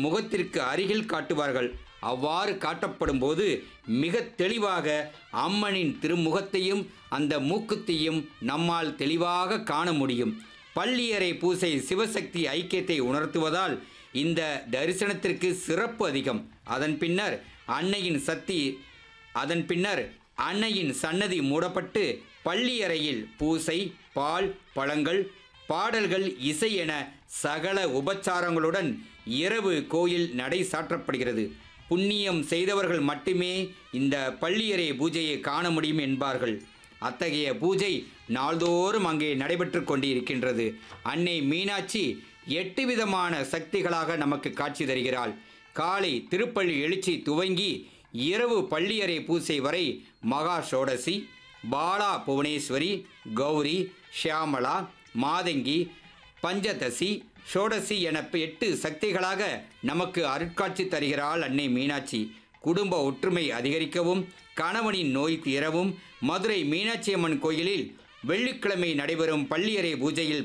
முகத்திற்கு அருகில் காட்டுவார்கள் அவ்வாறு காட்டப்படும் போது மிக தெளிவாக அம்மனின் திருமுகத்தையும் அந்த மூக்குத்தையும் நம்மால் தெளிவாக காண முடியும் பள்ளியறை பூசை சிவசக்தி ஐக்கியத்தை உணர்த்துவதால் இந்த தரிசனத்திற்கு சிறப்பு அதிகம் அதன் பின்னர் அன்னையின் சக்தி அதன் பின்னர் அன்னையின் சன்னதி மூடப்பட்டு பள்ளியறையில் பூசை பால் பழங்கள் பாடல்கள் இசை என சகல உபச்சாரங்களுடன் இரவு கோயில் நடை சாற்றப்படுகிறது புண்ணியம் செய்தவர்கள் மட்டுமே இந்த பள்ளியறை பூஜையை காண முடியும் என்பார்கள் அத்தகைய பூஜை நாள்தோறும் அங்கே நடைபெற்று கொண்டிருக்கின்றது அன்னை மீனாட்சி எட்டு விதமான சக்திகளாக நமக்கு காட்சி தருகிறாள் காலை திருப்பள்ளி எழுச்சி துவங்கி இரவு பள்ளியறை பூசை வரை மகா ஷோடசி பாலா புவனேஸ்வரி கௌரி ஷியாமளா மாதங்கி பஞ்சதசி ஷோடசி என எட்டு சக்திகளாக நமக்கு அருட்காட்சி தருகிறாள் அன்னை மீனாட்சி குடும்ப ஒற்றுமை அதிகரிக்கவும் கணவனின் நோய் தீரவும் மதுரை மீனாட்சி அம்மன் கோயிலில் வெள்ளிக்கிழமை நடைபெறும் பள்ளியறை பூஜையில்